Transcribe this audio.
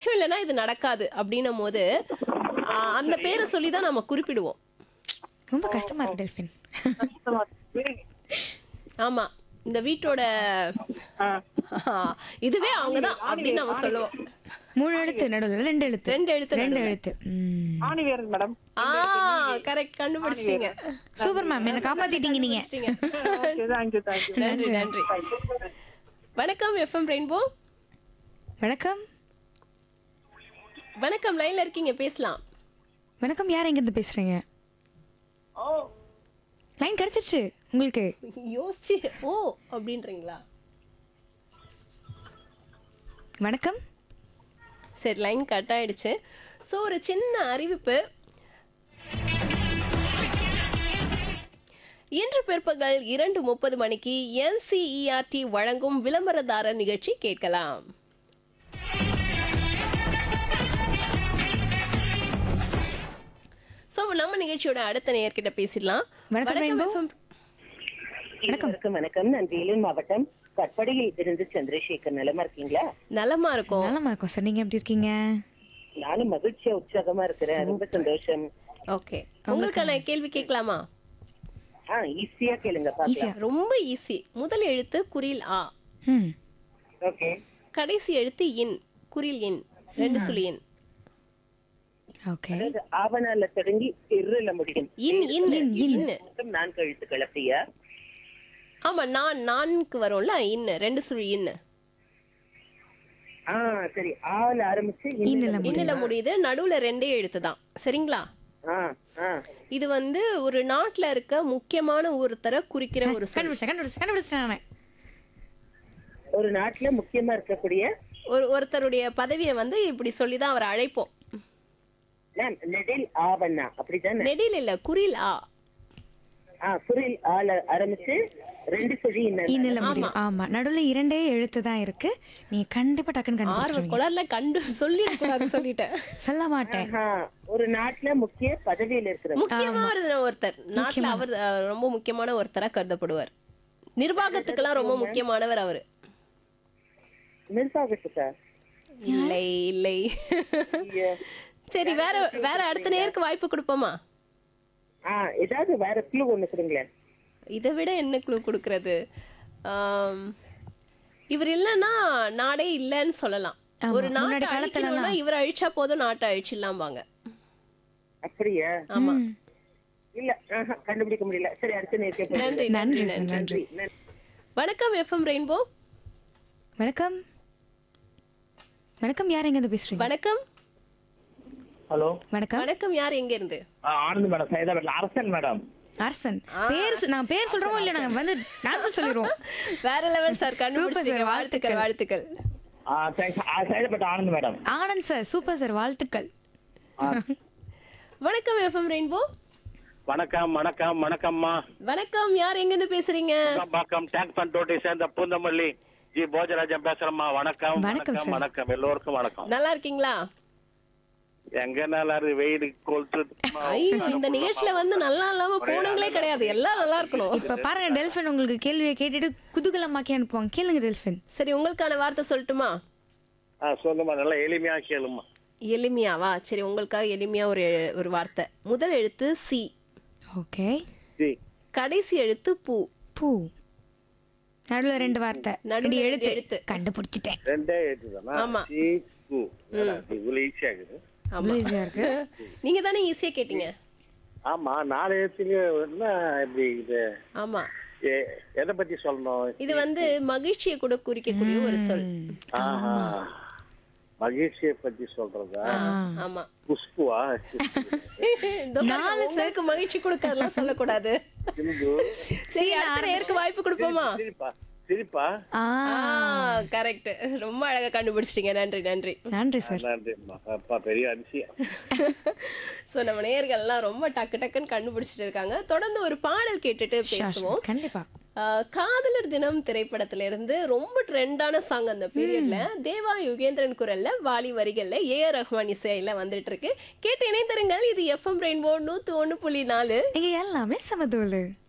விஷயம் இல்லைன்னா இது நடக்காது அப்படின்னும் போது ஆ, அந்த பேரை சொல்லி தான் நம்ம குறிப்பிடுவோம் ரொம்ப கஷ்டமா இருக்கு டெல்ஃபின் ஆமா இந்த வீட்டோட ஆ. ஆ, இதுவே அவங்கதான் அப்படின்னு நம்ம சொல்லுவோம் மூணு எழுத்து நடுவில் ரெண்டு எழுத்து ரெண்டு எழுத்து ரெண்டு நடுவுல. எழுத்து ம். ஆணி வேறு மேடம் ஆ கரெக்ட் கண்டுபிடிச்சிட்டீங்க சூப்பர் மேம் என்ன காப்பாத்திட்டீங்க நீங்க கண்டுபிடிச்சிட்டீங்க. தேங்க்யூ தேங்க்யூ நன்றி நன்றி வணக்கம் எஃப்எம் ரெயின்போ வணக்கம் வணக்கம் லைன்ல இருக்கீங்க பேசலாம் வணக்கம் யார் எங்க இருந்து பேசுறீங்க லைன் கிடைச்சிருச்சு உங்களுக்கு யோசிச்சு ஓ அப்படின்றீங்களா வணக்கம் சரி லைன் கட் ஆயிடுச்சு ஸோ ஒரு சின்ன அறிவிப்பு இன்று பிற்பகல் இரண்டு முப்பது மணிக்கு என்சிஇஆர்டி வழங்கும் விளம்பரதாரர் நிகழ்ச்சி கேட்கலாம் ஸோ நம்ம நிகழ்ச்சியோட அடுத்த நேயர்கிட்ட பேசிடலாம் வணக்கம், ரெயின்போ. FM. வணக்கம் வணக்கம் நான் வேலூர் மாவட்டம் கட்படியில் இருந்து சந்திரசேகர் நலமா இருக்கீங்களா நலமா இருக்கும் நலமா இருக்கோம் சார் நீங்க எப்படி இருக்கீங்க நானும் மகிழ்ச்சியா உற்சாகமா இருக்கிறேன் ரொம்ப சந்தோஷம் ஓகே உங்களுக்கான கேள்வி கேட்கலாமா ஆ ஈஸியா கேளுங்க பாக்கலாம் ரொம்ப ஈஸி முதல் எழுத்து குறில் ஆ ம் ஓகே கடைசி எழுத்து இன் குறில் இன் ரெண்டு சுழி இன் ஓகே அதாவது ஆவணால தொடங்கி இருல முடியும் இன் இன் இன் மொத்தம் நான்கு எழுத்துக்கள் அப்படியா ஆமா நான் நான்கு வரும்ல இன் ரெண்டு சுழி இன் ஆ சரி ஆல ஆரம்பிச்சு இன்னில இன்னில இன்னில முடியுது நடுவுல ரெண்டே எழுத்து தான் சரிங்களா ஆ ஆ இது வந்து ஒரு நாட்டுல இருக்க முக்கியமான ஒருத்தரை குறிக்கிற ஒரு சொல் கண்டுபிடிச்சேன் கண்டுபிடிச்சேன் கண்டுபிடிச்சேன் நானு ஒரு நாட்டுல முக்கியமா இருக்கக்கூடிய ஒரு ஒருத்தருடைய பதவியை வந்து இப்படி சொல்லி தான் அவரை அழைப்போம் மேம் நெடில் ஆவண்ணா அப்படிதானே நெடில் இல்ல குறில் ஆ ஆ குரில் ஆல ஆரம்பிச்சு ரெண்டு சொல்லி இன்னும் இன்னில முடியும் ஆமா நடுவுல இரண்டே எழுத்து தான் இருக்கு நீங்க கண்டிப்பா டக்குன்னு ஆர்வ கண்டுபிடிச்சிருவீங்க குளர்ல கண்டு சொல்லி சொல்லிட்டேன் சொல்ல மாட்டேன் ஆஹா, ஒரு நாட்டுல முக்கிய பதவியில இருக்கிற முக்கியமான ஒருத்தர் நாட்டுல அவர் அஹ், ரொம்ப முக்கியமான ஒருத்தரா கருதப்படுவார் நிர்வாகத்துக்கெல்லாம் ரொம்ப முக்கியமானவர் அவரு நிர்வாகத்துக்கா இல்லை இல்லை சரி வேற வேற அடுத்த நேருக்கு வாய்ப்பு கொடுப்போமா ஆ ஏதாவது வேற க்ளூ ஒண்ணு கொடுங்களேன் இதை விட என்ன குழு கொடுக்கறது ஆம், இவர் இல்லைன்னா நாடே இல்லைன்னு சொல்லலாம் ஆமா, ஒரு நாட்டை முன்னாடி அழிக்கணும்னா இவர் அழிச்சா போதும் நாட்டை அழிச்சிடலாம்பாங்க அப்படியா ஆமா இல்ல ஆஹா, கண்டுபிடிக்க முடியல சரி அடுத்த நேரத்தை நன்றி நன்றி நன்றி நன்றி வணக்கம் எஃப்எம் ரெயின்போ வணக்கம் வணக்கம் யார் எங்க இருந்து பேசுறீங்க வணக்கம் ஹலோ வணக்கம் வணக்கம் யார் எங்க இருந்து ஆனந்த் மேடம் சைதாபேட்ல அரசன் மேடம் அரசன் பேர் சொ- நான் பேர் சொல்றோமோ இல்ல நாங்க வந்து டான்ஸ் சொல்லிடுவோம் வேற லெவல் சார் கண்டுபிடிச்சீங்க sir, வாழ்த்துக்கள் வாழ்த்துக்கள் thanks Saidapet Anand madam Anand sir super sir வாழ்த்துக்கள் வணக்கம் எஃப்எம் ரெயின்போ வணக்கம் வணக்கம் வணக்கம்மா வணக்கம் யார் எங்க இருந்து பேசுறீங்க வணக்கம் டேங்க் பண்டோட்டை சேர்ந்த பூந்தமல்லி ஜி போஜராஜன் பேசுறேம்மா வணக்கம் வணக்கம், வணக்கம் sir. வணக்கம் எல்லோருக்கும் வணக்கம் நல்லா இருக்கீங்களா எங்க நல்லா இருக்கு வெயில் கொளுத்து ஐயோ இந்த நிகழ்ச்சியில வந்து நல்லா இல்லாம போனங்களே கிடையாது எல்லாம் நல்லா இருக்கணும் இப்ப பாருங்க டெல்பின் உங்களுக்கு கேள்வியை கேட்டுட்டு குதூகலமாக்கி அனுப்புவாங்க கேளுங்க டெல்பின் சரி உங்களுக்கான வார்த்தை சொல்லட்டுமா ஆ, சொல்லுமா நல்லா எளிமையா கேளுமா எளிமையாவா சரி உங்களுக்காக எளிமையா ஒரு ஒரு வார்த்தை முதல் எழுத்து சி ஓகே ஜி கடைசி எழுத்து பூ பூ நடுவுல ரெண்டு வார்த்தை நடுவுல ரெண்டு ரெண்டு எழுத்து எழுத்து. கண்டுபிடிச்சிட்டேன் ரெண்டே எழுத்துதானா ஆமா. ஜி கு இவ்வளவு ஈஸியா இருக்குது ஆமா இவ்வளவு ஈஸியா இருக்கு நீங்க தானே ஈஸியா கேட்டீங்க ஆமா நாலு எழுத்துலயே என்ன இப்படி இது ஆமா எ- எதை பத்தி சொல்லணும் இது வந்து மகிழ்ச்சியை கூட குறிக்கக்கூடிய ஒரு சொல் ஆஹா மகிழ்ச்சியை பத்தி சொல்றதா ஆமா குஷ்புவா இதோ பாருங்க, உங்களுக்கு மகிழ்ச்சி கொடுக்கறதெல்லாம் சொல்லக்கூடாது சிந்து சரி அடுத்த நேருக்கு வாய்ப்பு கொடுப்போமா சிரிப்பா சிரிப்பா ஆ கரெக்ட் ரொம்ப அழகா கண்டுபிடிச்சிட்டீங்க நன்றி நன்றி நன்றி சார் நன்றிம்மா அப்பா பெரிய அதிசயம் சோ நம்ம நேயர்கள்லாம் ரொம்ப டக்கு டக்குன்னு கண்டுபிடிச்சிட்டு இருக்காங்க தொடர்ந்து ஒரு பாடல் கேட்டுட்டு பேசுவோம் கண்டிப்பா ஆஹ் காதலர் தினம் திரைப்படத்துல இருந்து ரொம்ப ட்ரெண்டான சாங் அந்த பீரியட்ல தேவா யுகேந்திரன் குரல்ல வாலி வரிகள்ல ஏ ஆர் ரஹ்மான் இசையில வந்துட்டு இருக்கு கேட்டு இணைந்திருங்கள் இது எஃப்எம் ரெயின்போ நூத்து ஒண்ணு புள்ளி நாலு இங்க எல்லாமே சமதோலு